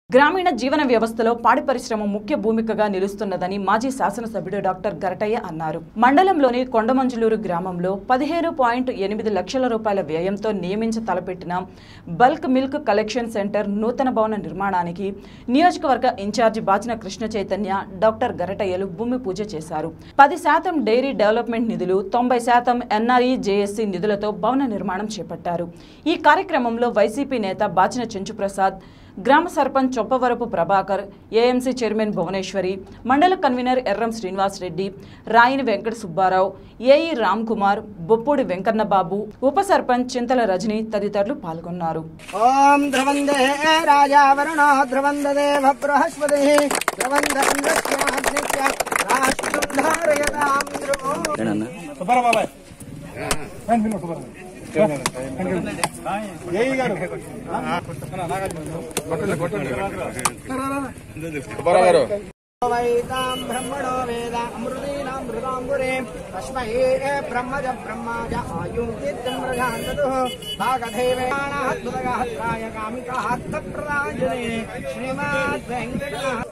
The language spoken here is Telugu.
గ్రామీణ జీవన వ్యవస్థలో పాడి పరిశ్రమ ముఖ్య భూమికగా నిలుస్తున్నదని మాజీ శాసనసభ్యుడు డాక్టర్ గరటయ్య అన్నారు మండలంలోని కొండమంజులూరు గ్రామంలో పదిహేను పాయింట్ ఎనిమిది లక్షల రూపాయల వ్యయంతో నియమించ తలపెట్టిన బల్క్ మిల్క్ కలెక్షన్ సెంటర్ నూతన భవన నిర్మాణానికి నియోజకవర్గ ఇన్ఛార్జి బాచిన కృష్ణ చైతన్య డాక్టర్ గరటయ్యలు భూమి పూజ చేశారు పది శాతం డైరీ డెవలప్మెంట్ నిధులు తొంభై శాతం ఎన్ఆర్ఈ జేఎస్సీ నిధులతో భవన నిర్మాణం చేపట్టారు ఈ కార్యక్రమంలో వైసీపీ నేత బాచిన చెంచుప్రసాద్ గ్రామ సర్పంచ్ చొప్పవరపు ప్రభాకర్ ఏఎంసీ చైర్మన్ భువనేశ్వరి మండల కన్వీనర్ ఎర్రం శ్రీనివాస్ రెడ్డి రాయిని వెంకట సుబ్బారావు ఏఈ రామ్ కుమార్ బొప్పూడి వెంకన్నబాబు ఉప సర్పంచ్ చింతల రజని తదితరులు పాల్గొన్నారు ఓం ధ్రువందే రాజా వరుణో ధ్రువందేవ బృహస్పతి ధ్రువంధ్రస్యాగ్నిత్య రాష్ట్రం ధారయతాం ధ్రువం సుబ్బారావు బాబాయ్ రండి మీరు సుబ్బారావు ఏఈ గారు వైతాం బ్రహ్మణో వేద అమృతీనాం మృగాంబురే తస్మై బ్రహ్మజ బ్రహ్మాజ ఆయుర్కీర్తిం మృగాంతదు భాగధైవేణాద్భుతగాత్రాయ కామికార్థప్రదాజనే శ్రీమాద్ వెంకట